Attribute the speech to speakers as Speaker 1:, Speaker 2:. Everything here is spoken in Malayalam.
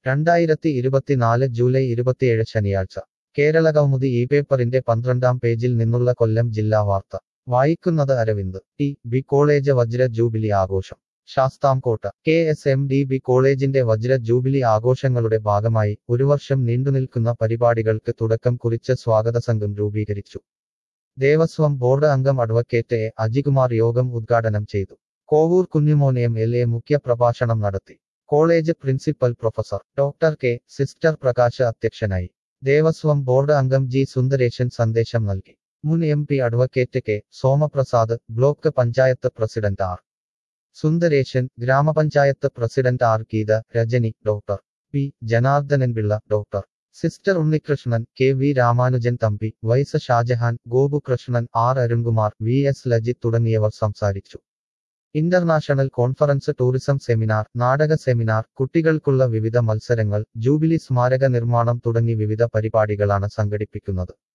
Speaker 1: രണ്ടായിരത്തി ഇരുപത്തിനാല് ജൂലൈ ഇരുപത്തിയേഴ് ശനിയാഴ്ച കേരള കൗമുദി ഈ പേപ്പറിന്റെ പന്ത്രണ്ടാം പേജിൽ നിന്നുള്ള കൊല്ലം ജില്ലാ വാർത്ത വായിക്കുന്നത് അരവിന്ദ് ടി ബി കോളേജ് വജ്ര ജൂബിലി ആഘോഷം Sasthamcotta K S M D B കോളേജിന്റെ വജ്ര ജൂബിലി ആഘോഷങ്ങളുടെ ഭാഗമായി ഒരു വർഷം നീണ്ടുനിൽക്കുന്ന പരിപാടികൾക്ക് തുടക്കം കുറിച്ച് സ്വാഗത സംഘം രൂപീകരിച്ചു ദേവസ്വം ബോർഡ് അംഗം അഡ്വക്കേറ്റ് എ അജികുമാർ യോഗം ഉദ്ഘാടനം ചെയ്തു Kovoor Kunjumon M L A മുഖ്യ പ്രഭാഷണം നടത്തി college principal professor doctor K sister Prakash അധ്യക്ഷനായി ദേവസ്വം ബോർഡ് അംഗം ജി സുന്ദരേശൻ സന്ദേശം നൽകി മുൻ M P advocate K Somaprasad block panchayat president R Sundaresan ഗ്രാമപഞ്ചായത്ത് president R Geetha Rajani doctor P Janardhanan Pillai doctor sister Unnikrishnan K V Ramanujan Thampi vice Shajahan Gopukrishnan R Arunkumar V S Lajith തുടങ്ങിയവർ സംസാരിച്ചു ഇന്റർനാഷണൽ കോൺഫറൻസ് ടൂറിസം സെമിനാർ നാടക സെമിനാർ കുട്ടികൾക്കുള്ള വിവിധ മത്സരങ്ങൾ ജൂബിലി സ്മാരക നിർമ്മാണം തുടങ്ങി വിവിധ പരിപാടികളാണ് സംഘടിപ്പിക്കുന്നത്